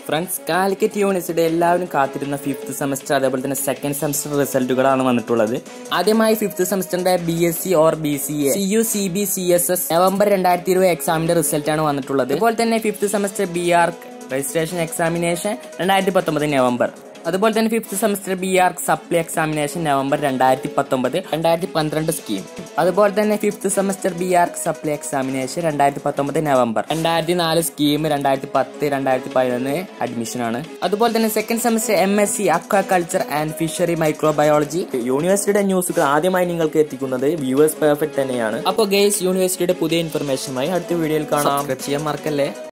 friends Calicut university എല്ലാവരും കാത്തിരുന്ന fifth semester അതേപോലെ തന്നെ സെക്കൻഡ് സെമസ്റ്റർ റിസൾട്ടുകളാണ് വന്നിട്ടുള്ളത് ആദ്യമായി ഫിഫ്ത്ത് സെമസ്റ്ററിന്റെ B S C or B C A C U C B C S S November രണ്ടായിരത്തി ഇരുപത് എക്സാമിന്റെ റിസൾട്ട് ആണ് വന്നിട്ടുള്ളത് അതുപോലെ തന്നെ fifth semester B R registration examination രണ്ടായിരത്തി പത്തൊമ്പത് നവംബർ അതുപോലെ തന്നെ fifth semester B R supply examination November രണ്ടായിരത്തി പത്തൊമ്പത് രണ്ടായിരത്തി പന്ത്രണ്ട് സ്കീം അതുപോലെ തന്നെ fifth semester B R supply examination രണ്ടായിരത്തി പത്തൊമ്പത് നവംബർ രണ്ടായിരത്തി നാല് സ്കീം രണ്ടായിരത്തി പത്ത് രണ്ടായിരത്തി പതിനൊന്ന് അഡ്മിഷൻ ആണ് അതുപോലെ തന്നെ second semester M S C aquaculture and fishery microbiology യൂണിവേഴ്സിറ്റിയുടെ ന്യൂസുകൾ ആദ്യമായി നിങ്ങൾക്ക് എത്തിക്കുന്നത് വ്യൂവേഴ്സ് പെർഫെക്റ്റ് തന്നെയാണ് അപ്പോൾ ഗെയ്സ് യൂണിവേഴ്സിറ്റിയുടെ പുതിയ ഇൻഫർമേഷനുമായി അടുത്ത വീഡിയോയിൽ കാണാം സബ്സ്ക്രൈബ് ചെയ്യാൻ മറക്കല്ലേ